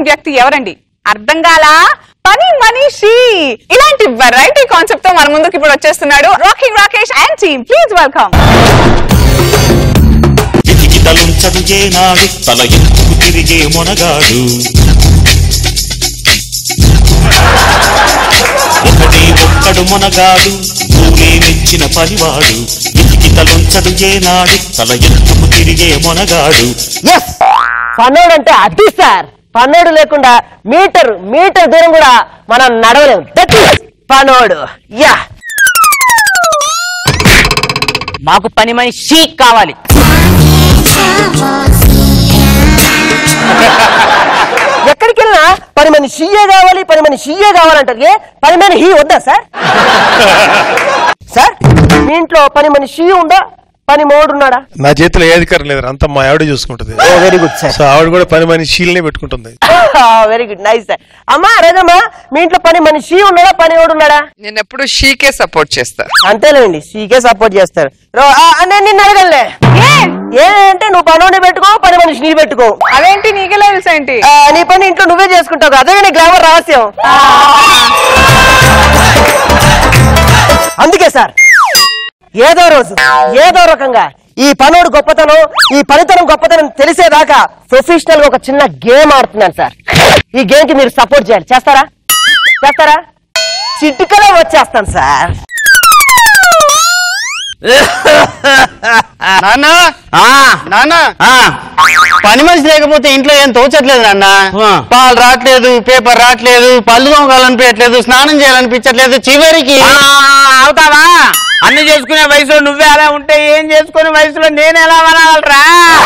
వ్యక్తి ఎవరండి అర్థం కాలా పని మనీషి ఇలాంటి వెరైటీ కాన్సెప్ట్ తో మన ముందుకు ఇప్పుడు వచ్చేస్తున్నాడు rocking Rakesh and team please welcome ఎదిగి తలుంచడు ఏనాడు తల ఎత్తుకు తిరిగే మొనగాడు ఒకటే ఒక్కడు మొనగాడు ఊరే మెచ్చిన పనివాడు ఎదిగి తలుంచడు ఏనాడు తల ఎత్తుకు తిరిగే మొనగాడు ఎస్ పన్నోడు అంటే అది సార్ పన్నోడు లేకుండా మీటర్ మీటర్ దూరం కూడా మనం నడవలేము దట్ ఈస్ పనోడు యా మాకు పని మనిషి కావాలి ఎక్కడికి వెళ్ళినా పని మంది సీఏ కావాలి పని మంది సీఏ కావాలంటారు ఏ పని మంది హీ వద్దా సార్ సార్ మీ ఇంట్లో పని మంది సీ ఉందా పని మోడు ఉన్నాడా నా చేతిలో ఏ అధికారం లేదు అంతా మా ఆవిడ చూసుకుంటుంది oh very good sir so ఆవిడ కూడా పని మనిషిలనే పెట్టుకుంటుంది వెరీ గుడ్ నైస్ సార్ అమ్మా రేదమ్మా మీ ఇంట్లో పని మనిషి సీ ఉన్నాడా పని ఓడు ఉన్నాడా నేను ఎప్పుడు షీకే సపోర్ట్ చేస్తా అంతేలేండి సీకే సపోర్ట్ చేస్తారు రో- ఆ, ఆ, నేను నిన్ను అడగలే ఏ అంటే నువ్వు పనోడిని పెట్టుకో పని మనిషి నీ పెట్టుకో అదేంటి నీకెలా తెలుసా ఏంటి ఆ, నీ పని ఇంట్లో నువ్వే చేసుకుంటావు కదా. అదే నీ గ్లామర్ రహస్యం అందుకే సార్ ఏదో రోజు ఏదో రకంగా ఈ పనోడు గొప్పతనం ఈ పనితనం గొప్పతనం తెలిసేదాకా ప్రొఫెషనల్ గా ఒక చిన్న గేమ్ ఆడుతున్నాను సార్ ఈ గేమ్ కి మీరు సపోర్ట్ చేయాలి చేస్తారా చేస్తారా చిట్టుకలో వచ్చేస్తాను సార్ నాన్న నాన్న పని మనిషి లేకపోతే ఇంట్లో ఏం తోచట్లేదు నాన్న పాలు రావట్లేదు పేపర్ రావట్లేదు పళ్ళు తోమాలనిపించట్లేదు స్నానం చేయాలనిపించట్లేదు చివరికి అవుతావా అన్ని చేసుకునే వయసులో నువ్వే అలా ఉంటే ఏం చేసుకునే వయసులో నేను ఎలా అనగలరా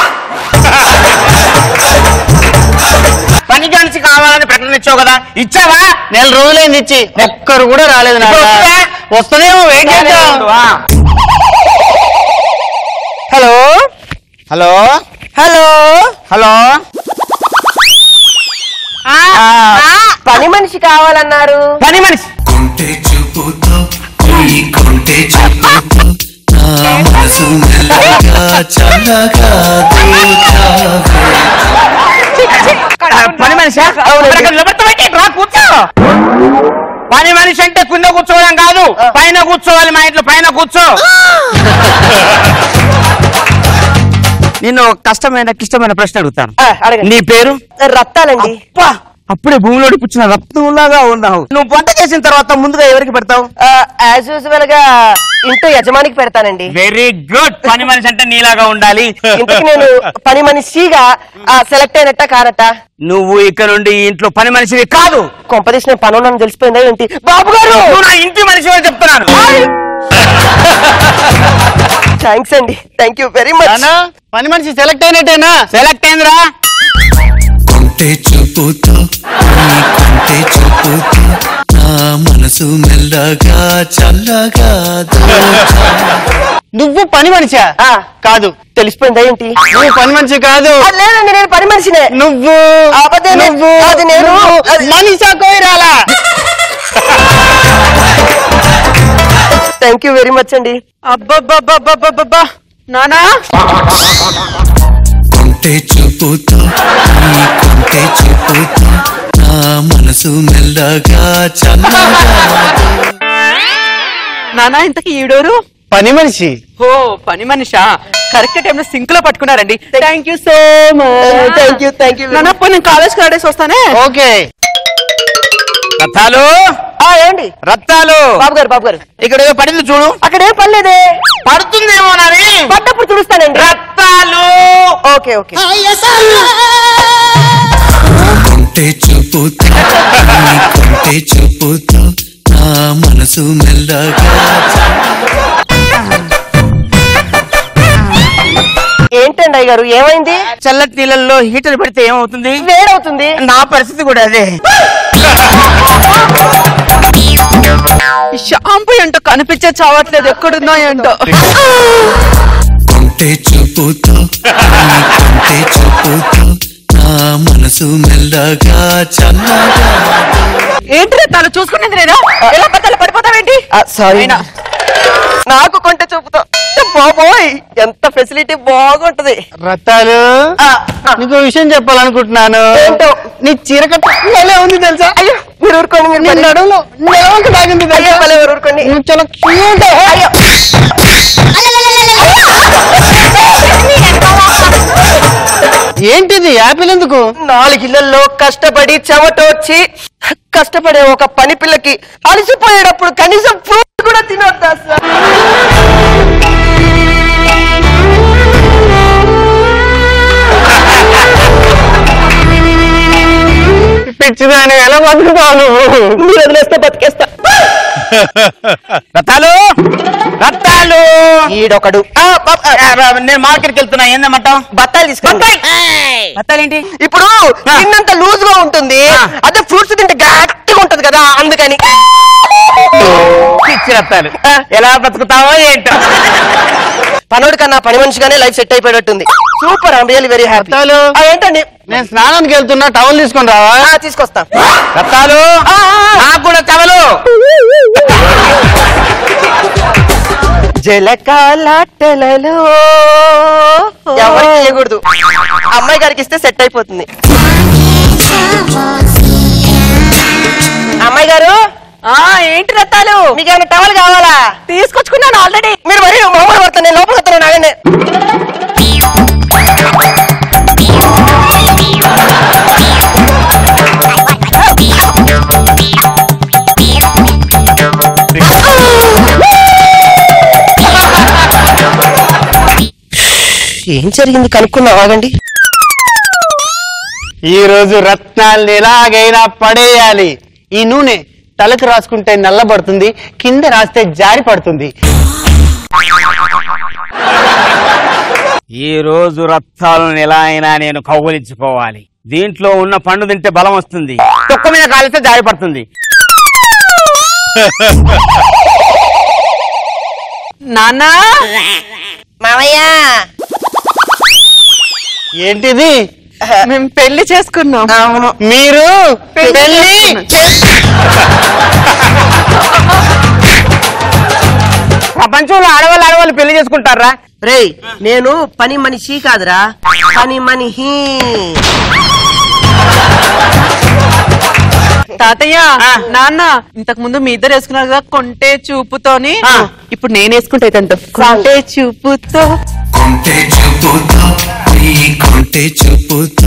పని మనిషి కావాలని ప్రకటన ఇచ్చావు కదా ఇచ్చావా నెల రోజులైంది ఇచ్చి ఒక్కరు కూడా రాలేదు నాన్న వస్తుందేమో వెయిట్ చేద్దాం హలో హలో హలో హలో పని మనిషి కావాలన్నారు పని మనిషి కొంటే చూపుతో ఈ కొంటే చూపుతో నా మనసు మెల్లగా చల్లగా దోచావే పని మనిషి కూర్చో పని మనిషి అంటే కింద కూర్చోవడం కాదు పైన కూర్చోవాలి మా ఇంట్లో పైన కూర్చో నిన్ను ఒక కష్టమైన క్లిష్టమైన ప్రశ్న అడుగుతాను ఆ, అడగండి. నీ పేరు రత్తాలండి అబ్బా, అప్పుడే భూమిలోకి పుచ్చిన రత్నంలాగా ఉన్నావు నువ్వు వంట చేసిన తర్వాత ముందుగా ఎవరికి పెడతావు యాజ్ యూజువల్ గా ఇంట్లో యజమానికి పెడతానండి వెరీ గుడ్ పని మనిషి అంటే నీలాగా ఉండాలి ఇంతకు నేను పని మనిషిగా సెలెక్ట్ అయినట్ట కానట్ట నువ్వు ఇక్కడ నుండి ఈ ఇంట్లో పని మనిషివి కాదు కొంపదీసి నేను పని ఉన్నాను తెలిసిపోయిందా ఏంటి బాబు గారు నువ్వు నా ఇంటి మనిషి అని చెప్తున్నాను థ్యాంక్స్ అండి థ్యాంక్ యూ వెరీ మచ్ పని మనిషి సెలెక్ట్ అయినట్టేనా సెలెక్ట్ అయిందిరా కొంటే చూపుతో ఈ కొంటే చూపుతో నా మనసు మెల్లగా చల్లగా దోచావే నువ్వు పని మనిషా ఆ. కాదు తెలిసిపోయిందా ఏంటి నువ్వు పని మనిషి కాదు ఆ, లేదండి నేను పని మనిషినే నువ్వు అబద్ధం లేదు. నువ్వు అది నేను. నువ్వు అది- Manisha Koirala thank you very much అండి అబ్బబ్బబ్బబ్బబ్బబ్బా నానా కొంటే చూపుతో ఈ కొంటే చూపుతో నా మనసు మెల్లగా చల్లగా నానా ఇంతకి ఈడోరు పని మనిషి ఓ పని మనిషా కరెక్ట్ టైంలో సింక్ లో పట్టుకున్నారండి thank you so much thank you thank you నాన్న పోయి నేను కాలేజ్ ఆడేసి వస్తానే ఓకే రత్తాలు ఏంటి రత్తాలు బాబు గారు బాబు గారు ఇక్కడ ఏదో పడింది చూడు అక్కడ ఏం పర్లేదే పడుతుందేమో నని పడ్డప్పుడు చూస్తానండి రత్తాలు ఓకే ఓకే కొంటే చూపుతో ఈ కొంటే చూపుతో నా మనసు మెల్లగా ఏంటండి అయ్య గారు ఏమైంది చల్లటి నీళ్ళల్లో హీటర్ పెడితే ఏమవుతుంది వేడవుతుంది నా పరిస్థితి కూడా అదే షాంపూ ఏంటో కనిపించే చావట్లేదు ఎక్కడున్నా ఏంటో కొంటే చూపుతో ఈ కొంటే చూపుతో నా మనసు మెల్లగా చల్లగా ఏంటి తను చూసుకునేది లేదా ఎలా పట్టాలి పడిపోతావేంటి సారీ అయినా. నాకు కొంటే చూపుతో బాబోయ్ ఎంత ఫెసిలిటీ బాగుంటది రత్తాలు ఆ, ఆ. నీకు విషయం చెప్పాలనుకుంటున్నాను ఏంటో? నీ చీరకట్ట భలే ఉంది తెలుసా అయ్యో మీరు ఊరుకోండి మీరు నీ పని- నడుములో నెలవంక తాగింది అయ్యో తెలుసా? భలే మీరు ఊరుకోండి నువ్వు చాలా క్యూట్ అయ్యో ఏంటిది యాపిల్ ఎందుకు నాలుగిళ్లలో కష్టపడి చెమటోడ్చి కష్టపడే ఒక పని పిల్లకి అలసిపోయేటప్పుడు కనీసం ఫ్రూట్ కూడా తినొద్దా సార్ పిచ్చిదాని ఎలా బతుకుతావు నువ్వు మీరు వదిలేస్తే బతికేస్తా రత్తాలు రత్తాలు ఈడొకడు ఆ, బ- ఆ, నేను మార్కెట్కి వెళ్తున్నా ఏందమ్మంటావు బత్తాలు తీసుకుంటా రత్తాలేంటి ఇప్పుడు తిన్నంత లూజ్ గా ఉంటుంది అదే ఫ్రూట్స్ తింటే గట్టిగా ఉంటది కదా అందుకని పిచ్చి రత్తాలు ఎలా బతుకుతావో ఏంటో పనోడి కన్నా పని మనిషిగానే లైఫ్ సెట్ అయిపోయినట్టుంది super I'm really very happy Rattalu ఏంటండి నేను స్నానానికి వెళ్తున్నా టవల్ తీసుకొని రావా ఆ, తీసుకొస్తా రత్తాలు నాకు కూడా చవలు జలకాలాటలలో ఎవరికి చేయకూడదు అమ్మాయి గారికి ఇస్తే సెట్ అయిపోతుంది అమ్మాయి గారు ఆ ఏంటి రత్తాలు మీకు ఏమైనా టవల్ కావాలా తీసుకొచ్చుకున్నాను ఆల్రెడీ మీరు మరి మామూలు పడతాను నేను లోపలికి వస్తాను ఆగండి ఏం జరిగింది కనుక్కుందాం ఆగండి ఈ రోజు రత్నాల్ని ఎలాగైనా పడేయాలి ఈ నూనె తలకు రాసుకుంటే నల్లబడుతుంది కింద రాస్తే జారి పడుతుంది ఈ రోజు రత్తాలను ఎలా అయినా నేను కౌగులించుకోవాలి దీంట్లో ఉన్న పండు తింటే బలం వస్తుంది తొక్క మీద కాలిస్తే జారి పడుతుంది నాన్నా మామయ్య ఏంటిది మేము పెళ్లి చేసుకున్నాం అవును మీరు పెళ్లి ప్రపంచంలో ఆడవాళ్ళు ఆడవాళ్ళు పెళ్లి చేసుకుంటారా రేయ్ నేను పని మనిషి కాదురా పని మనిహి తాతయ్య నాన్న ఇంతకు ముందు మీ ఇద్దరు వేసుకున్నారు కదా కొంటే చూపుతోని ఇప్పుడు నేను వేసుకుంటే ఇదంతా కొంటే చూపుతో కొంటే చూపుతో నీ కొంటే చూపుతో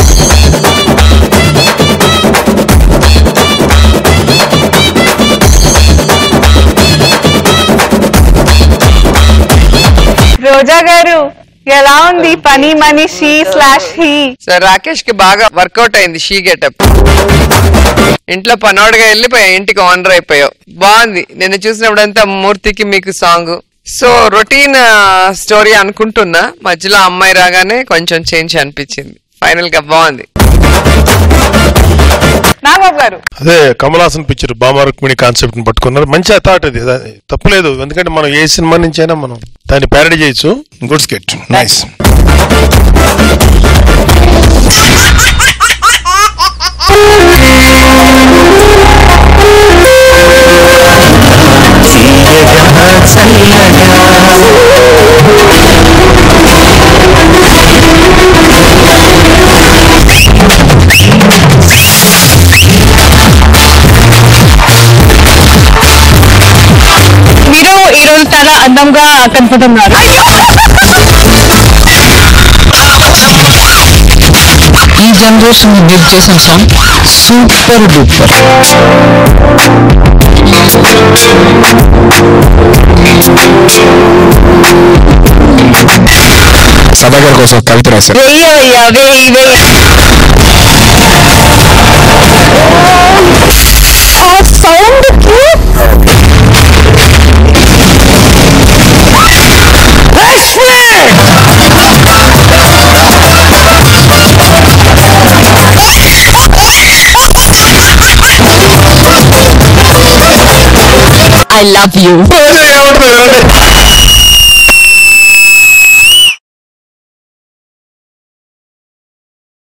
రోజా గారు ఎలా ఉంది పని మనిషి స్లాష్ హీ సార్ రాకేష్ కి బాగా వర్కౌట్ అయింది షీ గెటప్ ఇంట్లో పనోడుగా వెళ్ళిపోయా ఇంటికి ఓనర్ అయిపోయావు బాగుంది నేను చూసినప్పుడంతా మూర్తికి మీకు సాంగ్ సో రొటీన్ స్టోరీ అనుకుంటున్నా మధ్యలో అమ్మాయి రాగానే కొంచెం చేంజ్ అనిపించింది ఫైనల్ గా బాగుంది నాగబాబు గారు అదే కమల్ హాసన్ పిక్చర్ బామా రుక్మిణి కాన్సెప్ట్ ని పట్టుకున్నారు మంచి థాట్ ఇది అది తప్పులేదు ఎందుకంటే మనం ఏ సినిమా నుంచి అయినా మనం దాన్ని ప్యారడీ చేయొచ్చు గుడ్ స్కెట్ నైస్ మీరు ఈ రోజు చాలా అందంగా కనపడుతున్నారు ఈ జనరేషన్ మీరు చేసిన సాంగ్ సూపర్ డూపర్ సభాగారి కోసం కవిత రాశారు వెయ్యవయ్యా వెయ్యి వెయ్యి సౌండ్ ఐ లవ్ యూ ఏమంటారు